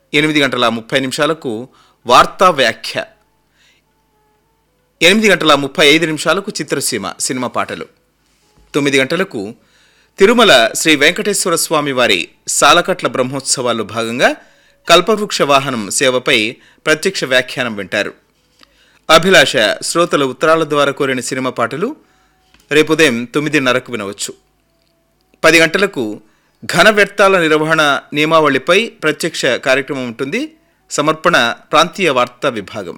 ఎనిమిది గంటల ముప్పై నిమిషాలకు వార్తా వ్యాఖ్య ఎనిమిది గంటల ముప్పై ఐదు నిమిషాలకు చిత్రసీమ సినిమా పాటలు తొమ్మిది గంటలకు తిరుమల శ్రీ వెంకటేశ్వర స్వామి వారి సాలకట్ల బ్రహ్మోత్సవాల్లో భాగంగా కల్పవృక్ష వాహనం సేవపై ప్రత్యక్ష వ్యాఖ్యానం వింటారు అభిలాష శ్రోతల ఉత్తరాల ద్వారా కోరిన సినిమా పాటలు రేపు ఉదయం తొమ్మిదిన్నరకు వినవచ్చు పది గంటలకు ఘన వ్యర్థాల నిర్వహణ నియమావళిపై ప్రత్యక్ష కార్యక్రమం ఉంటుంది సమర్పణ ప్రాంతీయ వార్తా విభాగం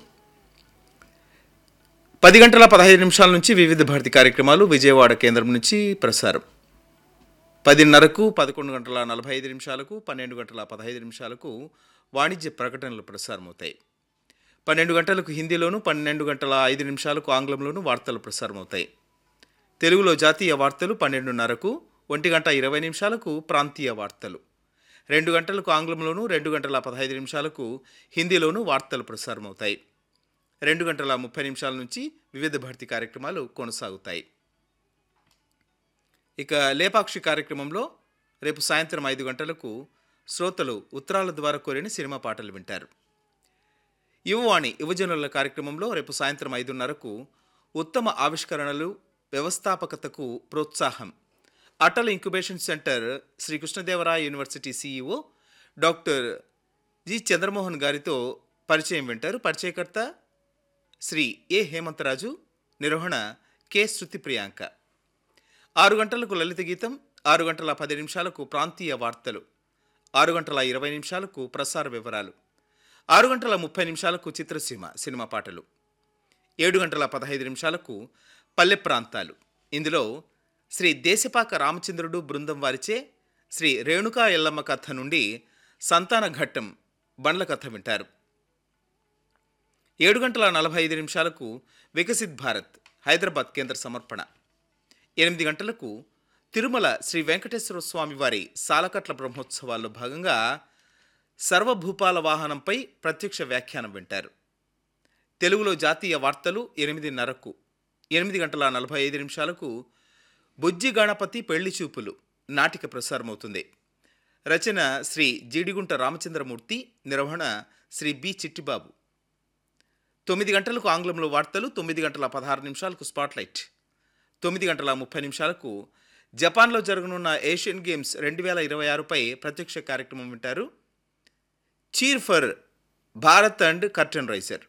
పది గంటల పదహైదు నిమిషాల నుంచి వివిధ భారతి కార్యక్రమాలు విజయవాడ కేంద్రం నుంచి ప్రసారం పదిన్నరకు పదకొండు గంటల నలభై ఐదు నిమిషాలకు పన్నెండు గంటల పదహైదు నిమిషాలకు వాణిజ్య ప్రకటనలు ప్రసారమవుతాయి పన్నెండు గంటలకు హిందీలోను పన్నెండు గంటల ఐదు నిమిషాలకు ఆంగ్లంలోను వార్తలు ప్రసారమవుతాయి తెలుగులో జాతీయ వార్తలు పన్నెండున్నరకు ఒంటి గంట ఇరవై నిమిషాలకు ప్రాంతీయ వార్తలు రెండు గంటలకు ఆంగ్లంలోను రెండు గంటల పదహైదు నిమిషాలకు హిందీలోను వార్తలు ప్రసారమవుతాయి రెండు గంటల ముప్పై నిమిషాల నుంచి వివిధ భారతి కార్యక్రమాలు కొనసాగుతాయి ఇక లేపాక్షి కార్యక్రమంలో రేపు సాయంత్రం ఐదు గంటలకు శ్రోతలు ఉత్తరాల ద్వారా కోరిన సినిమా పాటలు వింటారు యువవాణి యువజనుల కార్యక్రమంలో రేపు సాయంత్రం ఐదున్నరకు ఉత్తమ ఆవిష్కరణలు వ్యవస్థాపకతకు ప్రోత్సాహం Atal incubation centre Shri Krishnadevaraya university CEO doctor G Chandramohan గారితో పరిచయం వింటారు పరిచయకర్త శ్రీ ఏ హేమంతరాజు నిర్వహణ కె శృతి ప్రియాంక ఆరు గంటలకు లలిత గీతం ఆరు గంటల పది నిమిషాలకు ప్రాంతీయ వార్తలు ఆరు గంటల ఇరవై నిమిషాలకు ప్రసార వివరాలు ఆరు గంటల ముప్పై నిమిషాలకు చిత్రసీమ సినిమా పాటలు ఏడు గంటల పదహైదు నిమిషాలకు పల్లె ప్రాంతాలు ఇందులో శ్రీ దేశపాక రామచంద్రుడు బృందం వారిచే శ్రీ రేణుకా ఎల్లమ్మ కథ నుండి సంతాన ఘట్టం బండ్ల కథ వింటారు ఏడు గంటల నలభై ఐదు నిమిషాలకు వికసిత్ భారత్ హైదరాబాద్ కేంద్ర సమర్పణ ఎనిమిది గంటలకు తిరుమల శ్రీ వెంకటేశ్వర స్వామి వారి సాలకట్ల బ్రహ్మోత్సవాల్లో భాగంగా సర్వభూపాల వాహనంపై ప్రత్యక్ష వ్యాఖ్యానం వింటారు తెలుగులో జాతీయ వార్తలు ఎనిమిదిన్నరకు ఎనిమిది గంటల నలభై ఐదు నిమిషాలకు బుజ్జి గణపతి పెళ్లి చూపులు నాటిక ప్రసారమవుతుంది రచన శ్రీ జీడిగుంట రామచంద్రమూర్తి నిర్వహణ శ్రీ బి చిట్టిబాబు తొమ్మిది గంటలకు ఆంగ్లంలో వార్తలు తొమ్మిది గంటల పదహారు నిమిషాలకు స్పాట్లైట్ తొమ్మిది గంటల ముప్పై నిమిషాలకు జపాన్లో జరగనున్న ఏషియన్ గేమ్స్ రెండు వేల ఇరవై ఆరుపై ప్రత్యక్ష కార్యక్రమం వింటారు cheer for Bharat and curtain raiser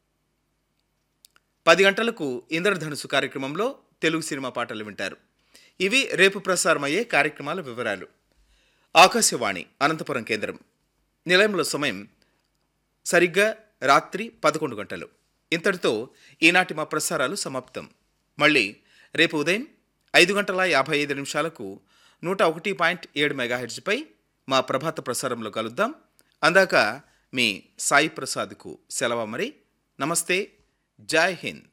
పది గంటలకు ఇంద్రధనుసు కార్యక్రమంలో తెలుగు సినిమా పాటలు వింటారు ఇవి రేపు ప్రసారమయ్యే కార్యక్రమాల వివరాలు ఆకాశవాణి అనంతపురం కేంద్రం నిలయంలో సమయం సరిగ్గా రాత్రి పదకొండు గంటలు ఇంతటితో ఈనాటి మా ప్రసారాలు సమాప్తం మళ్ళీ రేపు ఉదయం ఐదు గంటల యాభై ఐదు నిమిషాలకు నూట ఒకటి పాయింట్ ఏడు మెగాహెడ్జ్పై మా ప్రభాత ప్రసారంలో కలుద్దాం అందాక మీ సాయి ప్రసాద్కు సెలవు మరి నమస్తే జై హింద్